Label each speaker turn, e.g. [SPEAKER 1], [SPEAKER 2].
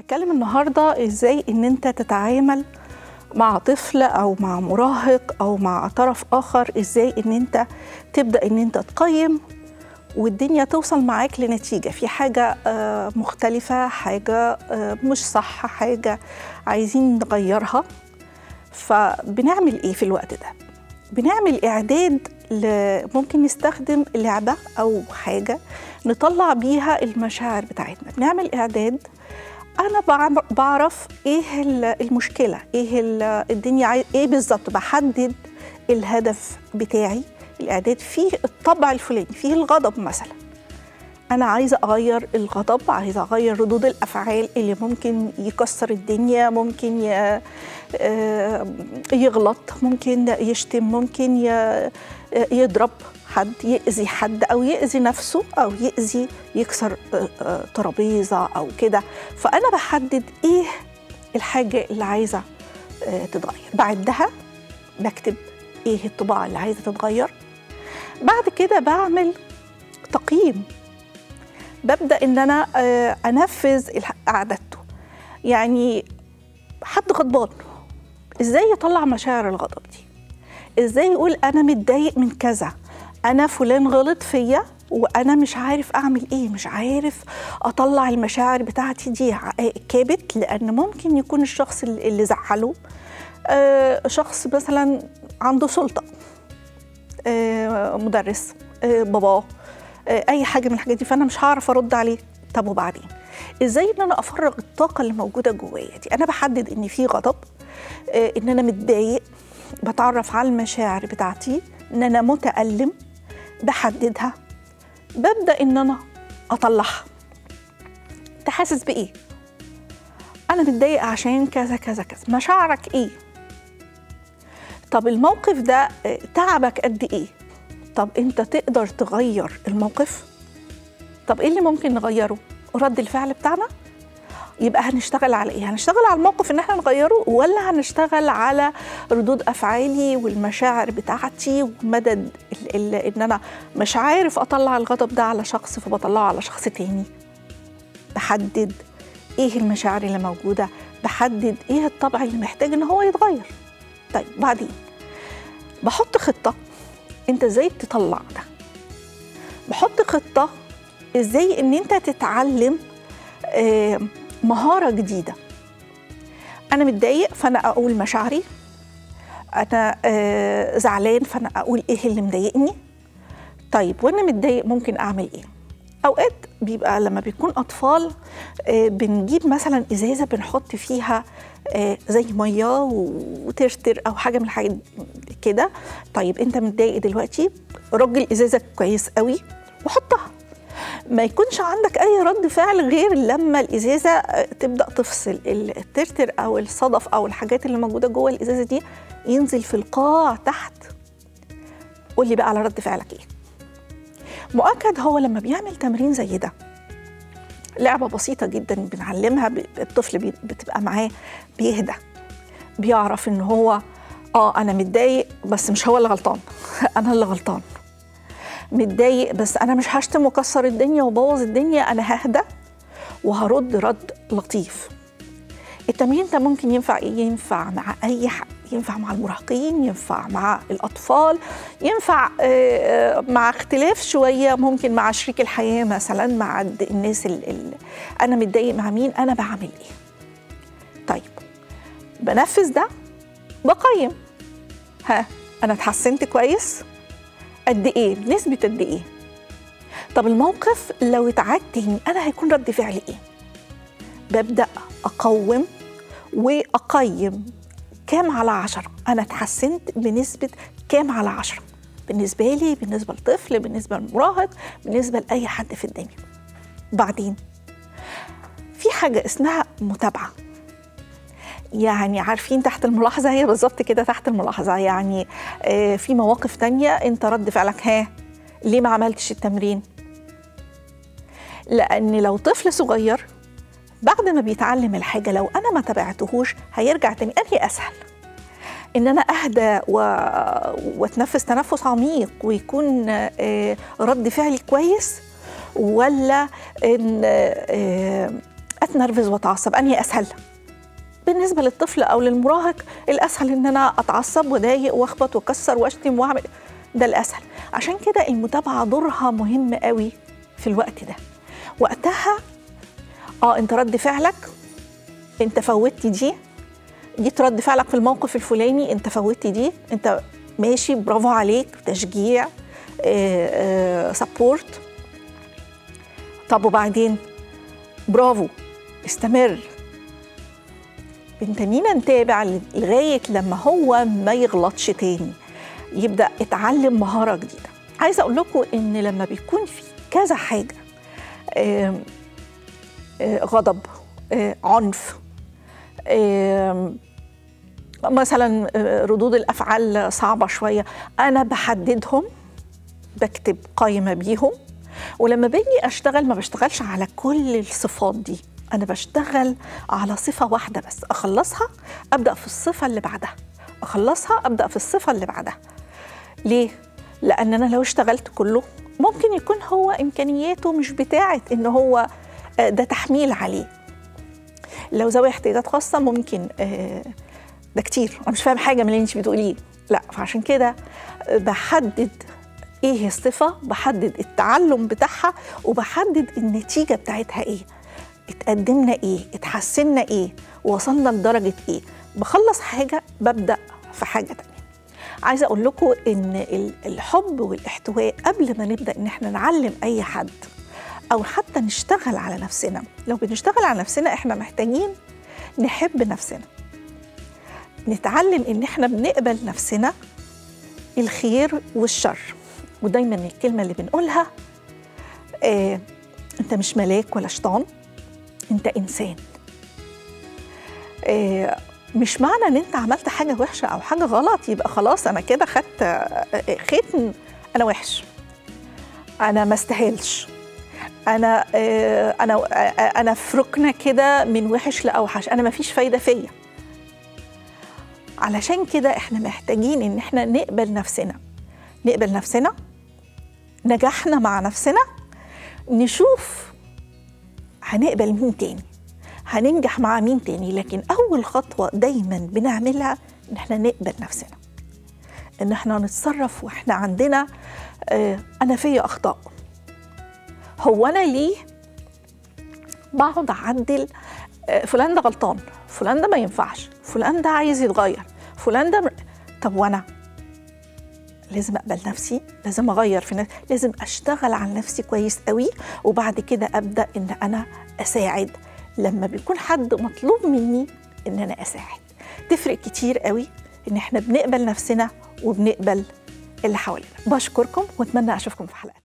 [SPEAKER 1] هتكلم النهارده ازاي ان انت تتعامل مع طفل او مع مراهق او مع طرف اخر ازاي ان انت تبدا ان انت تقيم والدنيا توصل معاك لنتيجه في حاجه آه، مختلفه حاجه آه، مش صح حاجه عايزين نغيرها فبنعمل ايه في الوقت ده بنعمل اعداد ل- ممكن نستخدم لعبه او حاجه نطلع بيها المشاعر بتاعتنا بنعمل اعداد انا بعم- بعرف ايه ال- المشكله ايه ال- الدنيا عاي... ايه بالظبط بحدد الهدف بتاعي الاعداد فيه الطبع الفلاني فيه الغضب مثلا انا عايزه اغير الغضب عايزه اغير ردود الافعال اللي ممكن يكسر الدنيا ممكن ي... آه، يغلط ممكن يشتم ممكن ي... يضرب حد يأذي حد أو يأذي نفسه أو يأذي يكسر آه، آه، ترابيزة أو كده فأنا بحدد إيه الحاجة اللي عايزة آه، تتغير بعدها بكتب إيه الطباع اللي عايزة تتغير بعد كده بعمل تقييم ببدأ إن أنا آه، أنفذ الح- إعادته يعني حد غضبان إزاي يطلع مشاعر الغضب دي ازاي يقول انا متضايق من كذا انا فلان غلط فيا وانا مش عارف اعمل ايه مش عارف اطلع المشاعر بتاعتي دي ع- كابت لان ممكن يكون الشخص اللي اللي زعله آه، شخص مثلا عنده سلطه آه، مدرس آه، باباه آه، اي حاجه من الحاجات دي فانا مش هعرف ارد عليه طب وبعدين ازاي ان انا افرغ الطاقه اللي موجوده جوايا دي انا بحدد ان في غضب آه، ان انا متضايق بتعرف على المشاعر بتاعتي ان انا متالم بحددها ببدا ان انا اطلعها انت حاسس بايه انا متضايق عشان كذا كذا كذا مشاعرك ايه طب الموقف ده آه، تعبك قد ايه طب انت تقدر تغير الموقف طب ايه اللي ممكن نغيره رد الفعل بتاعنا يبقى هنشتغل على ايه هنشتغل على الموقف ان احنا نغيره ولا هنشتغل على ردود افعالي والمشاعر بتاعتي ومدى ال- ال- ان انا مش عارف اطلع الغضب ده على شخص فبطلعه على شخص تاني بحدد ايه المشاعر اللي موجوده بحدد ايه الطبع اللي محتاج ان هو يتغير طيب بعدين بحط خطه انت ازاي تطلع ده بحط خطه ازاي ان انت تتعلم آه، مهاره جديده انا متضايق فانا اقول مشاعري انا آه، زعلان فانا اقول ايه اللي مضايقني طيب وانا متضايق ممكن اعمل ايه اوقات بيبقى لما بيكون اطفال آه، بنجيب مثلا ازازه بنحط فيها آه، زي ميه وترتر او حاجه من الحاجات كده طيب انت متضايق دلوقتي رج الازازه كويس قوي وحطها ما يكونش عندك اي رد فعل غير لما الازازه آه، تبدا تفصل الترتر او الصدف او الحاجات اللي موجوده جوه الازازه دي ينزل في القاع تحت قول لي بقى على رد فعلك ايه مؤكد هو لما بيعمل تمرين زي ده لعبه بسيطه جدا بنعلمها ب- الطفل بي- بتبقى معاه بيهدى بيعرف ان هو اه انا متضايق بس مش هو اللي غلطان انا اللي غلطان متضايق بس انا مش هشتم واكسر الدنيا وبوظ الدنيا انا ههدى وهرد رد لطيف التمرين ده ممكن ينفع ايه ينفع مع اي حد ينفع مع المراهقين ينفع مع الاطفال ينفع آه، آه، مع اختلاف شويه ممكن مع شريك الحياه مثلا مع الد- الناس اللي انا متضايق مع مين انا بعمل ايه طيب بنفذ ده بقيم ها انا اتحسنت كويس قد ايه بنسبه قد ايه طب الموقف لو اتعاد تاني انا هيكون رد فعلي ايه ببدا اقوم واقيم كام على عشرة انا اتحسنت بنسبه كام على عشرة بالنسبه لي بالنسبه لطفل بالنسبه لمراهق بالنسبه لاي حد في الدنيا بعدين في حاجه اسمها متابعه يعني عارفين تحت الملاحظة هي بالظبط كده تحت الملاحظة يعني آه، في مواقف تانية انت رد فعلك ها ليه ما عملتش التمرين لأن لو طفل صغير بعد ما بيتعلم الحاجة لو أنا ما تابعتهوش هيرجع تاني أنهي أسهل ان انا اهدى و... واتنفس تنفس عميق ويكون آه، رد فعلي كويس ولا ان آه، اتنرفز واتعصب انهي اسهل بالنسبه للطفل او للمراهق الاسهل ان انا اتعصب واضايق واخبط واكسر واشتم واعمل ده الاسهل عشان كده المتابعه دورها مهم قوي في الوقت ده وقتها اه انت رد فعلك انت فوتت دي جيت رد فعلك في الموقف الفلاني انت فوتت دي انت ماشي برافو عليك تشجيع سبورت طب وبعدين برافو استمر بنتنينا نتابع لغايه لما هو ما يغلطش تاني يبدا يتعلم مهاره جديده عايزه اقول لكم ان لما بيكون في كذا حاجه آه آه غضب آه عنف مثلا ردود الافعال صعبه شويه انا بحددهم بكتب قائمه بيهم ولما باجي اشتغل ما بشتغلش على كل الصفات دي انا بشتغل على صفه واحده بس اخلصها ابدا في الصفه اللي بعدها اخلصها ابدا في الصفه اللي بعدها ليه لان انا لو اشتغلت كله ممكن يكون هو امكانياته مش بتاعه ان هو ده تحميل عليه لو ذوي احتياجات خاصه ممكن ده كتير انا مش فاهم حاجه من اللي انت بتقوليه لا فعشان كده بحدد ايه الصفه بحدد التعلم بتاعها وبحدد النتيجه بتاعتها ايه اتقدمنا ايه اتحسنا ايه وصلنا لدرجه ايه بخلص حاجه ببدا في حاجه تانية عايزه اقول لكم ان الحب والاحتواء قبل ما نبدا ان احنا نعلم اي حد او حتى نشتغل على نفسنا لو بنشتغل على نفسنا احنا محتاجين نحب نفسنا نتعلم ان احنا بنقبل نفسنا الخير والشر ودايما الكلمه اللي بنقولها آه انت مش ملاك ولا شيطان انت انسان آه مش معنى ان انت عملت حاجه وحشه او حاجه غلط يبقى خلاص انا كده خدت ختم انا وحش انا ما استاهلش انا آه انا آه انا في ركنه كده من وحش لاوحش انا ما فيش فايده فيا علشان كده احنا محتاجين ان احنا نقبل نفسنا نقبل نفسنا نجاحنا مع نفسنا نشوف هنقبل مين تاني هننجح مع مين تاني لكن اول خطوه دايما بنعملها ان احنا نقبل نفسنا ان احنا نتصرف واحنا عندنا اه انا فيا اخطاء هو انا ليه بقعد اعدل اه فلان ده غلطان فلان ده ما ينفعش فلان ده عايز يتغير فلان ده م... طب وانا لازم اقبل نفسي لازم اغير في نفسي لازم اشتغل على نفسي كويس قوي وبعد كده ابدا ان انا اساعد لما بيكون حد مطلوب مني ان انا اساعد تفرق كتير قوي ان احنا بنقبل نفسنا وبنقبل اللي حوالينا بشكركم واتمنى اشوفكم في حلقه